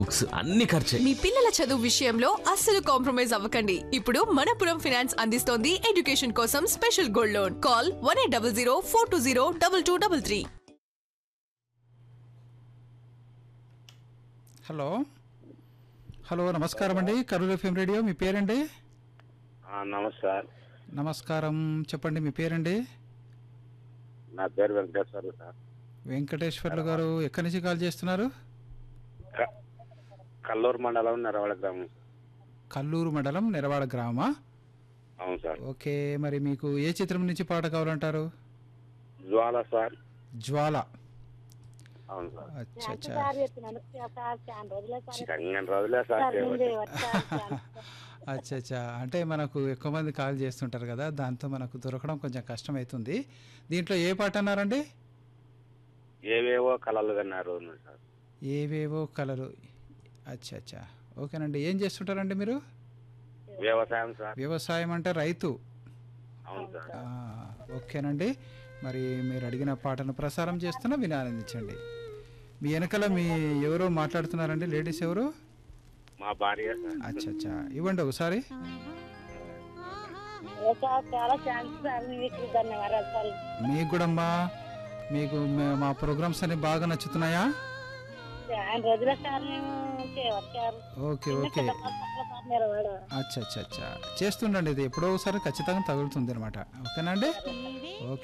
Books అన్ని ఖర్చే మీ పిల్లల చదువు విషయంలో అస్సలు కాంప్రమైజ్ అవ్వకండి ఇప్పుడు మనపురం ఫైనాన్స్ అందిస్తోంది ఎడ్యుకేషన్ కోసం special gold loan call one eight double zero four two zero double two double three hello hello నమస్కారం అండి కరూర్ ఎఫ్ఎం రేడియో మీ పేరండి ఆ, నమస్కార్ నమస్కారం చెప్పండి మీ పేరండి నా పేరు వెంకటేశ్వర్లు సార్ వెంకటేశ్వర్లు గారు ఎక్కడి నుంచి కాల్ చేస్తున్నారు క- కల్లూరు మండలం నరవాడ గ్రామం కల్లూరు మండలం నెరవాడ గ్రామా అవును సార్ ఓకే మరి మీకు ఏ చిత్రం నుంచి పాట కావాలంటారు జ్వాల సార్ జ్వాల అవును సార్ అచ్చా అచ్చా సార్ చెప్పినాను సార్ చాలా రోజులే సార్ చికంగా రోజులే సార్ సార్ ముందే చేయబట్టి. వచ్చాను అచ్చా అచ్చా అంటే మనకు ఎక్కువ మంది కాల్ చేస్తుంటారు కదా దాంతో మనకు దొరకడం కొంచెం కష్టం అవుతుంది దీంట్లో ఏ పాట అన్నారండి ఏవేవో కళలు విన్నారు సార్ ఏవేవో కలరు అచ్చా అచ్చా ఓకేనండి ఏం చేస్తుంటారండి మీరు వ్యవసాయం సార్ వ్యవసాయం అంటే రైతు అవును సార్ ఆ, ఓకేనండి మరి మీరు అడిగిన పాటను ప్రసారం చేస్తున్నా విని ఆనందించండి మీ వెనకాల మీ ఎవరో మాట్లాడుతున్నారండి లేడీస్ ఎవరు మా భార్య సార్ అచ్చా అచ్చా ఇవ్వండి ఒకసారి ఏ సార్ చాలా థ్యాంక్స్ సార్ మీకు ధన్యవాదాలు సార్ మీకు కూడా అమ్మా మీకు మే- మా ప్రోగ్రామ్స్ అన్ని బాగా నచ్చుతున్నాయా చాలా రోజులే సార్ మేము వచ్చారు ఓకే ఓకే సార్ నిలబడు అచ్చా అచ్చా అచ్చా చేస్తుండండి ఇది ఎప్పుడో ఒకసారి ఖచ్చితంగా తగులుతుంది అనమాట ఓకేనండి ఓకే